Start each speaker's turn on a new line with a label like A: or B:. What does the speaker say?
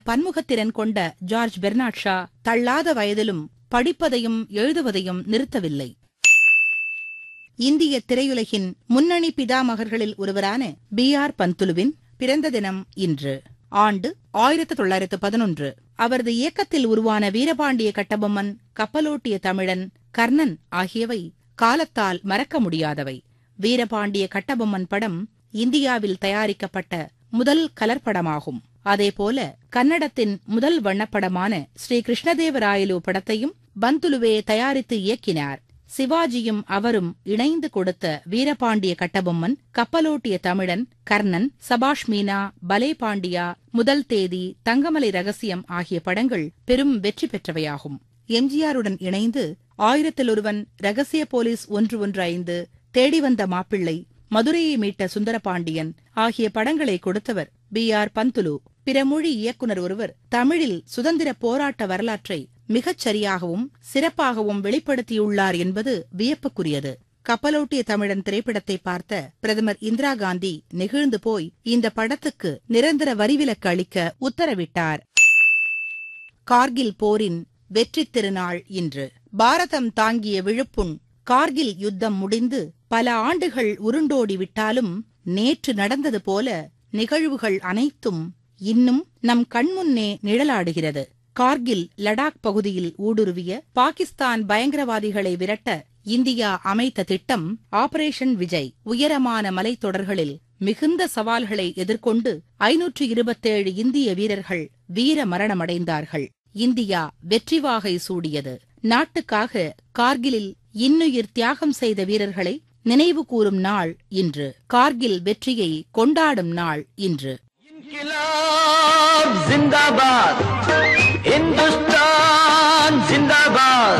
A: பன்முகத்திறன் கொண்ட George Bernard Shaw தள்ளாத வயதிலும் படிப்பதையும் எழுதுவதையும் நிறுத்தவில்லை இந்திய திரையுலகின் முன்னணி பிதாமகர்களில் ஒருவரான பி ஆர் பந்துலுவின் பிறந்த தினம் இன்று ஆண்டு ஆயிரத்து தொள்ளாயிரத்து பதினொன்று அவரது இயக்கத்தில் உருவான வீரபாண்டிய கட்டபொம்மன் கப்பலோட்டிய தமிழன் கர்ணன் ஆகியவை காலத்தால் மறக்க முடியாதவை வீரபாண்டிய கட்டபொம்மன் படம் இந்தியாவில் தயாரிக்கப்பட்ட முதல் கலர் படமாகும் அதேபோல கன்னடத்தின் முதல் வண்ணப்படமான ஸ்ரீ கிருஷ்ணதேவராயலு படத்தையும் பந்துலுவே தயாரித்து இயக்கினார் சிவாஜியும் அவரும் இணைந்து கொடுத்த வீரபாண்டிய கட்டபொம்மன் கப்பலோட்டிய தமிழன் கர்ணன் சபாஷ் மீனா பலே பாண்டியா முதல் தேதி தங்கமலை ரகசியம் ஆகிய படங்கள் பெரும் வெற்றி பெற்றவையாகும் எம்ஜிஆருடன் இணைந்து ஆயிரத்தில் ஒருவன் ரகசிய போலீஸ் ஒன்று ஒன்று ஐந்து தேடி வந்த மாப்பிள்ளை மதுரையை மீட்ட சுந்தரபாண்டியன் ஆகிய படங்களை கொடுத்தவர் பி ஆர் பந்துலு பிற மொழி இயக்குனர் ஒருவர் தமிழில் சுதந்திர போராட்ட வரலாற்றை மிகச் சரியாகவும் சிறப்பாகவும் வெளிப்படுத்தியுள்ளார் என்பது வியப்புக்குரியது கப்பலோட்டிய தமிழன் திரைப்படத்தை பார்த்த பிரதமர் இந்திரா காந்தி நெகிழ்ந்து போய் இந்த படத்துக்கு நிரந்தர வரிவிலக்கு அளிக்க உத்தரவிட்டார் கார்கில் போரின் வெற்றித் திருநாள் இன்று பாரதம் தாங்கிய விழுப்புண் கார்கில் யுத்தம் முடிந்து பல ஆண்டுகள் உருண்டோடி விட்டாலும் நேற்று நடந்தது போல நிகழ்வுகள் அனைத்தும் இன்னும் நம் கண்முன்னே நிழலாடுகிறது கார்கில் லடாக் பகுதியில் ஊடுருவிய பாகிஸ்தான் பயங்கரவாதிகளை விரட்ட இந்தியா அமைத்த திட்டம் ஆபரேஷன் விஜய் உயரமான மலைத்தொடர்களில் மிகுந்த சவால்களை எதிர்கொண்டு ஐநூற்று இருபத்தேழு இந்திய வீரர்கள் வீர மரணமடைந்தார்கள் இந்தியா வெற்றி வாகை சூடியது நாட்டுக்காக கார்கிலில் இன்னுயிர் தியாகம் செய்த வீரர்களை நினைவு கூறும் நாள் இன்று கார்கில் வெற்றியை கொண்டாடும் நாள் இன்று
B: இன்கிலாப் ஜிந்தாபாத்